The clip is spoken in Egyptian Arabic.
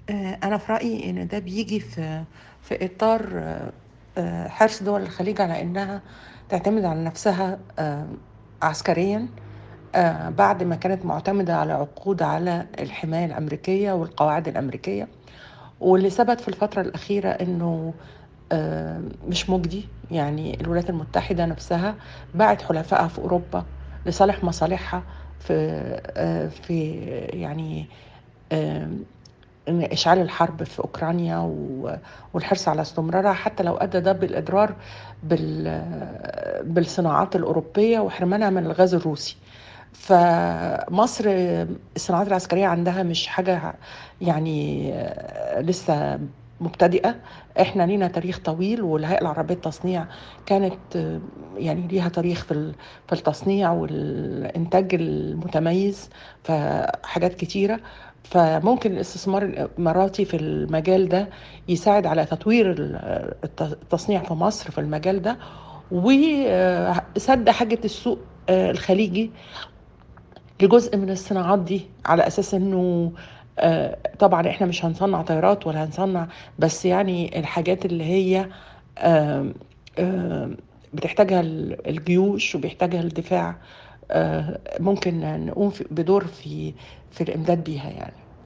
آه، أنا في رأيي إن ده بيجي في في إطار آه، آه، حرص دول الخليج على إنها تعتمد على نفسها آه، عسكريا آه، بعد ما كانت معتمدة على عقود على الحماية الأمريكية والقواعد الأمريكية واللي ثبت في الفترة الأخيرة إنه آه، مش مجدي يعني الولايات المتحدة نفسها باعت حلفائها في أوروبا لصالح مصالحها في آه، في يعني آه، إن إشعال الحرب في أوكرانيا و- والحرص على استمرارها حتى لو أدى ده بالإضرار بال- بالصناعات الأوروبية وحرمانها من الغاز الروسي فمصر الصناعات العسكرية عندها مش حاجة يعني لسه مبتدئة احنا لينا تاريخ طويل والهيئة العربية للتصنيع كانت يعني ليها تاريخ في ال- في التصنيع والإنتاج المتميز في حاجات كتيرة فممكن الاستثمار الإماراتي في المجال ده يساعد على تطوير ال- الت- التصنيع في مصر في المجال ده وسد حاجة السوق آه، الخليجي لجزء من الصناعات دي على اساس انه آه، طبعا احنا مش هنصنع طيارات ولا هنصنع بس يعني الحاجات اللي هي آم، آم، بتحتاجها ال- الجيوش وبيحتاجها الدفاع آه، ممكن نقوم في- بدور في في الامداد بيها يعني